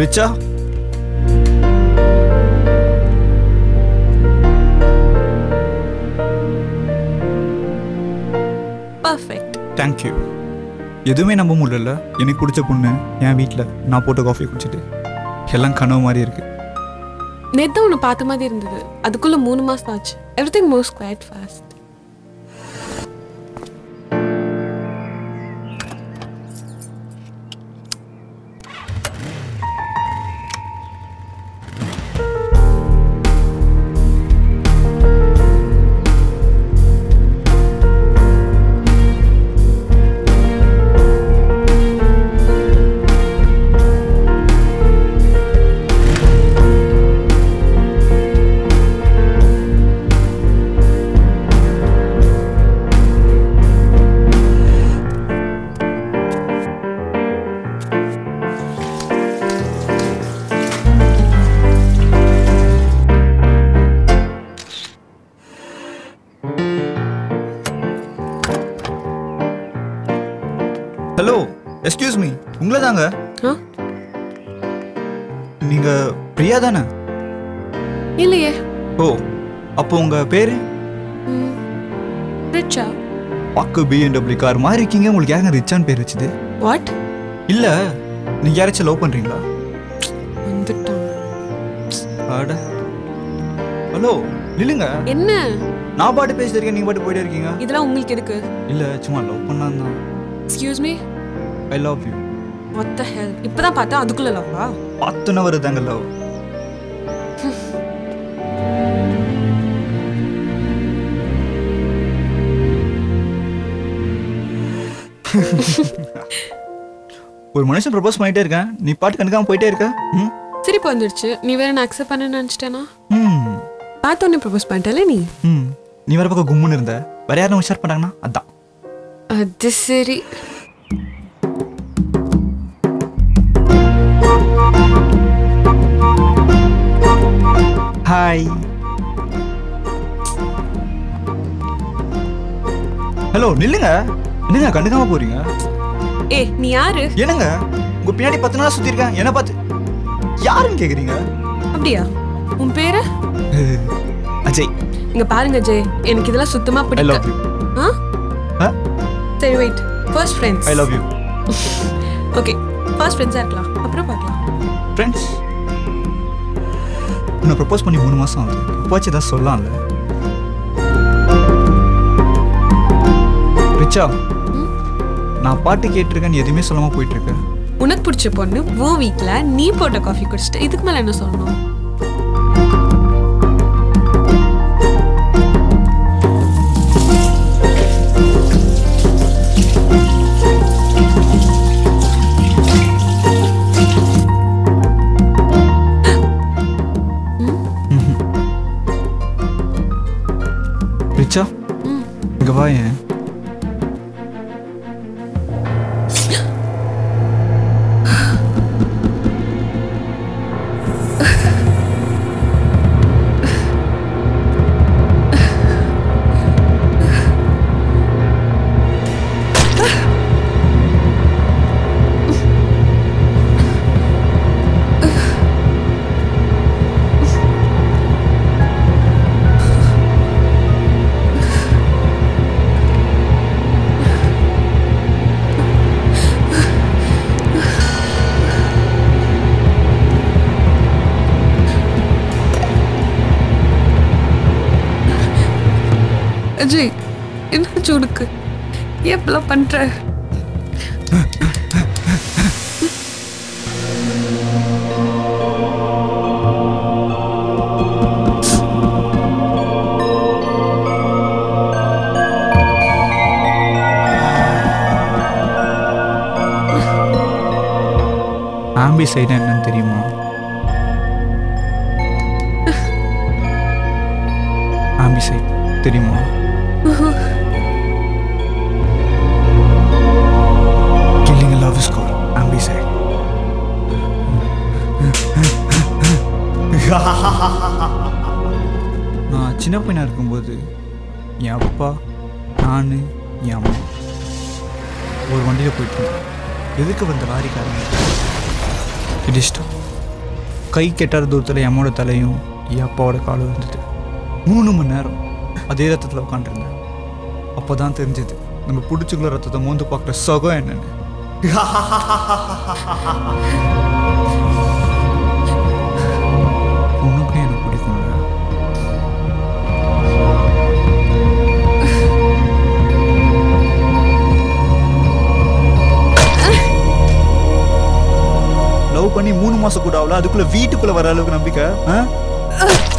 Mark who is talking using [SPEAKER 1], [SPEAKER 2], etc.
[SPEAKER 1] ரிச்சா
[SPEAKER 2] perfect
[SPEAKER 1] thank you எதுவுமே நம்ப முடியல எனக்கு பிடிச்ச பொண்ணு என் வீட்டில் நான் போட்ட காஃபி குடிச்சிட்டு எல்லாம் கனவு மாதிரி இருக்கு
[SPEAKER 2] நேத்து தான் உன்னை பார்த்த மாதிரி இருந்தது அதுக்குள்ள மூணு மாசம் ஆச்சு everything moves quite fast
[SPEAKER 1] hello excuse me உங்களை தாங்க
[SPEAKER 2] ஆ
[SPEAKER 1] நீங்கள் பிரியா தானே
[SPEAKER 2] இல்லையே
[SPEAKER 1] ஓ அப்போ உங்கள் பேர்
[SPEAKER 2] ரிச்சா
[SPEAKER 1] பாக்கு பிஎன்டபிள்யூ கார் மாதிரி இருக்கீங்க உங்களுக்கு யாருங்க ரிச்சான்னு பேர் வச்சுது
[SPEAKER 2] வாட்
[SPEAKER 1] இல்லை நீங்கள் யாராச்சும் லவ் பண்ணுறீங்களா
[SPEAKER 2] வந்துட்டான்
[SPEAKER 1] அட ஹலோ நில்லுங்க
[SPEAKER 2] என்ன
[SPEAKER 1] நான் பாட்டு பேசிட்டு இருக்கேன் நீங்கள் பாட்டு போயிட்டே இருக்கீங்க
[SPEAKER 2] இதெல்லாம் உங்களுக்கு எதுக்கு
[SPEAKER 1] இல்லை சும்மா லவ் பண்ணலாம் தான்
[SPEAKER 2] excuse me
[SPEAKER 1] I love you
[SPEAKER 2] what the hell இப்பதான் பார்த்தா அதுக்குள்ள லவ்வா
[SPEAKER 1] பத்துன வருதாங்க லவ் ஒரு மனுஷன் ப்ரப்போஸ் பண்ணிட்டே இருக்கேன் நீ பாட்டு கண்டுக்காம போயிட்டே இருக்க ம்
[SPEAKER 2] சிரிப்பு வந்துடுச்சு நீ வேற நான் அக்செப்ட் பண்ண நினைச்சிட்டேனா
[SPEAKER 1] ம்
[SPEAKER 2] பார்த்த உடனே ப்ரப்போஸ் பண்ணிட்டல நீ
[SPEAKER 1] ம் நீ வேற பக்கம் கும்முன்னு இருந்த வேற யாரும் உஷார் பண்ணாங்கன்னா அதான்
[SPEAKER 2] அது சரி
[SPEAKER 1] ஹாய் ஹலோ நில்லுங்க என்னங்க கண்டுக்காம போறீங்க
[SPEAKER 2] ஏ நீ யாரு
[SPEAKER 1] என்னங்க உங்க பின்னாடி பத்து நாளா சுத்தி இருக்கேன் என்ன பார்த்து யாருன்னு கேக்குறீங்க
[SPEAKER 2] அப்படியா உன் பேரு
[SPEAKER 1] அஹ், அஜய்
[SPEAKER 2] இங்க பாருங்க ஜெய் எனக்கு இதெல்லாம் சுத்தமா
[SPEAKER 1] ஐ லவ்
[SPEAKER 2] பிடிக்கல
[SPEAKER 1] யூ
[SPEAKER 2] ஆ சரி wait first friends
[SPEAKER 1] I love you
[SPEAKER 2] okay first ஃப்ரெண்ட்ஸா இருக்கலாம் அப்புறம் பார்க்கலாம்
[SPEAKER 1] ஃப்ரெண்ட்ஸ் உன்னை ப்ரப்போஸ் பண்ணி மூணு மாசம் ஆகுது இப்போச்சு ஏதாவது சொல்லலாம்ல ரிச்சா நான் பாட்டு கேட்டிருக்கேன் நீ எதுவுமே சொல்லாம போயிட்டு இருக்க
[SPEAKER 2] உனக்கு பிடிச்ச பொண்ணு உன் வீட்ல நீ போட்ட காஃபி குடிச்சிட்டு இதுக்கு மேல என்ன சொல்லணும்
[SPEAKER 1] ரிச்சா இங்க வா ஏன்
[SPEAKER 2] அஜய் என்னாச்சு உனக்கு ஏன் இப்பெல்லாம் பண்ற
[SPEAKER 1] ஆம்பி சைடு என்னன்னு தெரியுமா ஆம்பி சைடு தெரியுமா killing love score Ambi side நான் சின்ன பையனாக இருக்கும்போது என் அப்பா நான் என் அம்மா ஒரு வண்டியில் போயிட்டு இருந்தோம் எதுக்கு வந்த லாரிக்காரங்க இடிச்சிட்டோம் கை கெட்டாத தூரத்தில் எம்மோட தலையும் என் அப்பாவோட காலும் இருந்தது மூணு மணி நேரம் அதே ரத்தத்தில் உட்காந்துருந்தேன் அப்போ தான் தெரிஞ்சது நம்ம பிடிச்சிக்குள்ள ரத்தத்தை மோந்து பார்க்குற சுகம் என்னன்னு உனக்கும் எனக்கு பிடிக்கும்ல லவ் பண்ணி மூணு மாசம் கூட ஆகல அதுக்குள்ள வீட்டுக்குள்ள வர அளவுக்கு நம்பிக்கை ஆ?